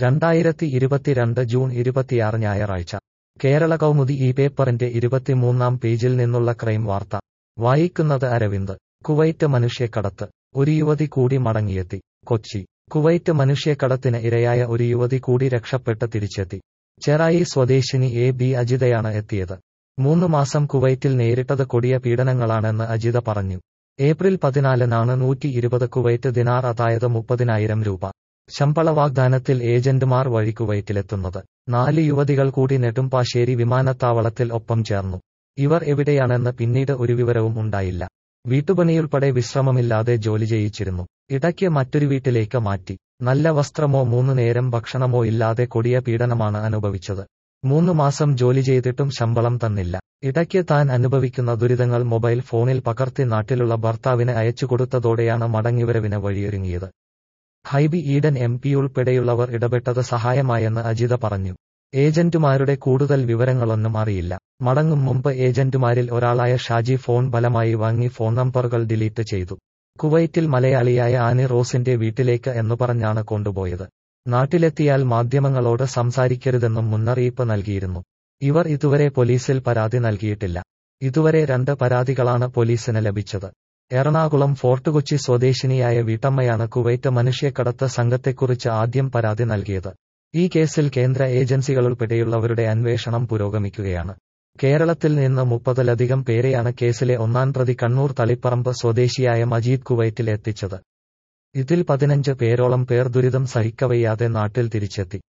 രണ്ടായിരത്തി ഇരുപത്തിരണ്ട് ജൂൺ ഇരുപത്തിയാറ് ഞായറാഴ്ച കേരള കൗമുദി ഈ പേപ്പറിന്റെ ഇരുപത്തിമൂന്നാം പേജിൽ നിന്നുള്ള ക്രൈം വാർത്ത വായിക്കുന്നത് അരവിന്ദ് കുവൈറ്റ് മനുഷ്യക്കടത്ത് ഒരു യുവതി കൂടി മടങ്ങിയെത്തി കൊച്ചി കുവൈറ്റ് മനുഷ്യക്കടത്തിന് ഇരയായ ഒരു യുവതി കൂടി രക്ഷപ്പെട്ട് തിരിച്ചെത്തി ചെറായി സ്വദേശിനി എ ബി അജിതയാണ് എത്തിയത് മൂന്ന് മാസം കുവൈറ്റിൽ നേരിട്ടത് കൊടിയ പീഡനങ്ങളാണെന്ന് അജിത പറഞ്ഞു ഏപ്രിൽ പതിനാലിനാണ് നൂറ്റി ഇരുപത് കുവൈറ്റ് ദിനാർ അതായത് മുപ്പതിനായിരം രൂപ ശമ്പള വാഗ്ദാനത്തിൽ ഏജന്റുമാർ വഴി കുവൈറ്റിലെത്തുന്നത് നാല് യുവതികൾ കൂടി നെടുമ്പാശ്ശേരി വിമാനത്താവളത്തിൽ ഒപ്പം ചേർന്നു ഇവർ എവിടെയാണെന്ന് പിന്നീട് ഒരു വിവരവും ഉണ്ടായില്ല വീട്ടുപണിയുൾപ്പെടെ വിശ്രമമില്ലാതെ ജോലി ചെയ്യിച്ചിരുന്നു ഇടയ്ക്ക് മറ്റൊരു വീട്ടിലേക്ക് മാറ്റി നല്ല വസ്ത്രമോ മൂന്നു നേരം ഭക്ഷണമോ ഇല്ലാതെ കൊടിയ പീഡനമാണ് അനുഭവിച്ചത് മൂന്ന് മാസം ജോലി ചെയ്തിട്ടും ശമ്പളം തന്നില്ല ഇടയ്ക്ക് താൻ അനുഭവിക്കുന്ന ദുരിതങ്ങൾ മൊബൈൽ ഫോണിൽ പകർത്തി നാട്ടിലുള്ള ഭർത്താവിന് അയച്ചു കൊടുത്തതോടെയാണ് മടങ്ങിവരവിന് വഴിയൊരുങ്ങിയത് ഹൈബി ഈഡൻ എം പി ഉൾപ്പെടെയുള്ളവർ ഇടപെട്ടത് സഹായമായെന്ന് അജിത പറഞ്ഞു ഏജന്റുമാരുടെ കൂടുതൽ വിവരങ്ങളൊന്നും അറിയില്ല മടങ്ങും മുമ്പ് ഏജന്റുമാരിൽ ഒരാളായ ഷാജി ഫോൺ ബലമായി വാങ്ങി ഫോൺ നമ്പറുകൾ ഡിലീറ്റ് ചെയ്തു കുവൈറ്റിൽ മലയാളിയായ ആനി റോസിന്റെ വീട്ടിലേക്ക് എന്നു പറഞ്ഞാണ് കൊണ്ടുപോയത് നാട്ടിലെത്തിയാൽ മാധ്യമങ്ങളോട് സംസാരിക്കരുതെന്നും മുന്നറിയിപ്പ് നൽകിയിരുന്നു ഇവർ ഇതുവരെ പോലീസിൽ പരാതി നൽകിയിട്ടില്ല ഇതുവരെ രണ്ട് പരാതികളാണ് പോലീസിന് ലഭിച്ചത് എറണാകുളം ഫോർട്ട് കൊച്ചി സ്വദേശിനിയായ വീട്ടമ്മയാണ് കുവൈറ്റ് മനുഷ്യക്കടത്ത് സംഘത്തെക്കുറിച്ച് ആദ്യം പരാതി നൽകിയത് ഈ കേസിൽ കേന്ദ്ര ഏജൻസികളുൾപ്പെടെയുള്ളവരുടെ അന്വേഷണം പുരോഗമിക്കുകയാണ് കേരളത്തിൽ നിന്ന് മുപ്പതിലധികം പേരെയാണ് കേസിലെ ഒന്നാം പ്രതി കണ്ണൂർ തളിപ്പറമ്പ് സ്വദേശിയായ മജീദ് കുവൈറ്റിൽ എത്തിച്ചത് ഇതിൽ പതിനഞ്ച് പേരോളം പേർ ദുരിതം സഹിക്കവയ്യാതെ നാട്ടിൽ തിരിച്ചെത്തി